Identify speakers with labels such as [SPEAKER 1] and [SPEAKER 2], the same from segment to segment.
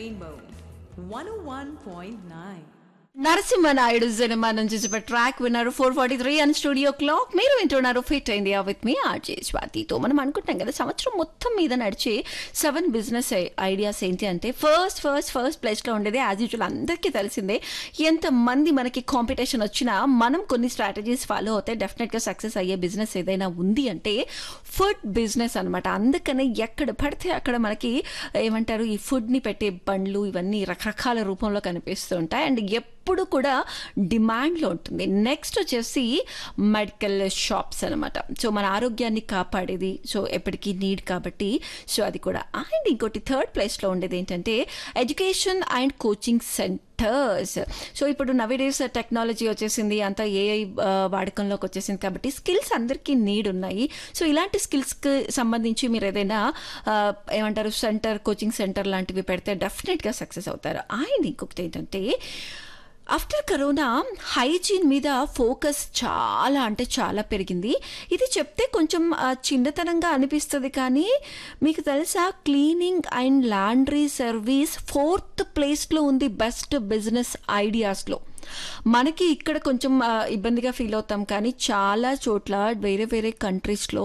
[SPEAKER 1] Rainbow 101.9.
[SPEAKER 2] Narasimha Naidu cinema నుంచి ఒక track విన్నారు four forty three and studio clock మీరు వింటున్నారు ఫిట్ ఇండియా విత్ మీ ఆర్జే స్వాతితో మనం అనుకుంటాం కదా సంవత్సరం మొత్తం మీద నడిచే సెవెన్ బిజినెస్ ఐడియాస్ ఏంటి అంటే ఫస్ట్ ఫస్ట్ ఫస్ట్ ప్లేస్లో ఉండేది యాజ్ యూజువల్ అందరికీ తెలిసిందే ఎంతమంది మనకి కాంపిటీషన్ వచ్చినా మనం కొన్ని స్ట్రాటజీస్ ఫాలో అవుతే డెఫినెట్గా సక్సెస్ అయ్యే బిజినెస్ ఏదైనా ఉంది అంటే ఫుడ్ బిజినెస్ అనమాట అందుకనే ఎక్కడ పడితే అక్కడ మనకి ఏమంటారు ఈ ఫుడ్ని పెట్టే బండ్లు ఇవన్నీ రకరకాల రూపంలో కనిపిస్తూ ఉంటాయి అండ్ ఎప్పుడు కూడా డిమాండ్లో ఉంటుంది నెక్స్ట్ వచ్చేసి మెడికల్ షాప్స్ అనమాట సో మన ఆరోగ్యాన్ని కాపాడేది సో ఎప్పటికీ నీడ్ కాబట్టి సో అది కూడా అండ్ ఇంకోటి థర్డ్ ప్లేస్లో ఉండేది ఏంటంటే education and coaching centre sectors so ఇప్పుడు నవేడేస్ టెక్నాలజీ వచ్చేసింది అంతా ఏఐ వాడకంలోకి వచ్చేసింది కాబట్టి స్కిల్స్ అందరికీ నీడ్ ఉన్నాయి సో ఇలాంటి స్కిల్స్కి సంబంధించి మీరు ఏదైనా ఆ, ఏమంటారు సెంటర్ కోచింగ్ సెంటర్ లాంటివి పెడితే డెఫినెట్గా సక్సెస్ అవుతారు అండ్ ఇంకొకటి ఏంటంటే ఆఫ్టర్ కరోనా హైజీన్ మీద ఫోకస్ చాలా అంటే చాలా పెరిగింది ఇది చెప్తే కొంచెం ఆ, చిన్నతనంగా అనిపిస్తుంది కానీ మీకు తెలుసా cleaning and laundry service fourth ప్లేస్లో ఉంది బెస్ట్ బిజినెస్ ఐడియాస్లో మనకి ఇక్కడ కొంచెం ఆ, ఇబ్బందిగా ఫీల్ అవుతాం కానీ చాలా చోట్ల వేరే వేరే కంట్రీస్లో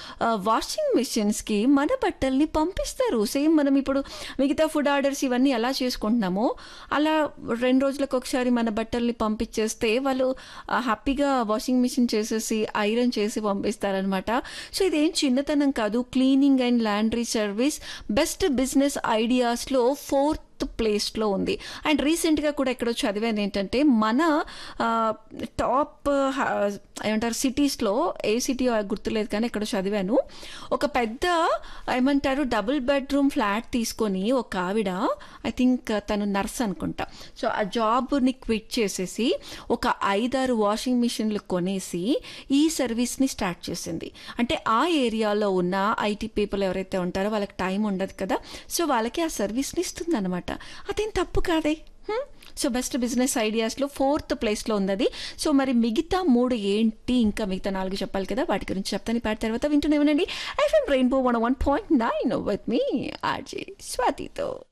[SPEAKER 2] వాషింగ్ మిషన్స్కి మన బట్టల్ని పంపిస్తారు సేమ్ మనం ఇప్పుడు మిగతా ఫుడ్ ఆర్డర్స్ ఇవన్నీ ఎలా చేసుకుంటున్నామో అలా రెండు రోజులకు ఒకసారి మన బట్టల్ని పంపించేస్తే వాళ్ళు ఆ, హ్యాపీగా వాషింగ్ మిషన్ చేసేసి ఐరన్ చేసి పంపిస్తారనమాట సో ఇదేం చిన్నతనం కాదు cleaning and laundry service best business ఐడియాస్లో ఫోర్త్ ప్లేస్లో ఉంది అండ్ రీసెంట్గా కూడా ఎక్కడో చదివాను ఏంటంటే మన ఆ, టాప్ ఆ, ఏమంటారు సిటీస్లో ఏ సిటీ గుర్తులేదు కానీ ఎక్కడో చదివాను ఒక పెద్ద ఏమంటారు డబుల్ బెడ్రూమ్ ఫ్లాట్ తీసుకొని ఒక ఆవిడ ఐ థింక్ తను నర్స్ అనుకుంటా సో ఆ జాబ్ని క్విట్ చేసేసి ఒక ఐదారు వాషింగ్ మిషన్లు కొనేసి ఈ సర్వీస్ని స్టార్ట్ చేసింది అంటే ఆ ఏరియాలో ఉన్న ఐటీ పీపుల్ ఎవరైతే ఉంటారో వాళ్ళకి టైం ఉండదు కదా సో వాళ్ళకి ఆ సర్వీస్ని ఇస్తుంది అనమాట అదేం తప్పు కాదే హ్మ్? సో బెస్ట్ బిజినెస్ ఐడియాస్లో ఫోర్త్ ప్లేస్లో ఉంది అది సో మరి మిగతా మూడు ఏంటి ఇంకా మిగతా నాలుగు చెప్పాలి కదా వాటి గురించి చెప్తాను ఈ పాట తర్వాత వింటూనే ఉండండి FM Rainbow one one point nine with మీ ఆర్జే స్వాతితో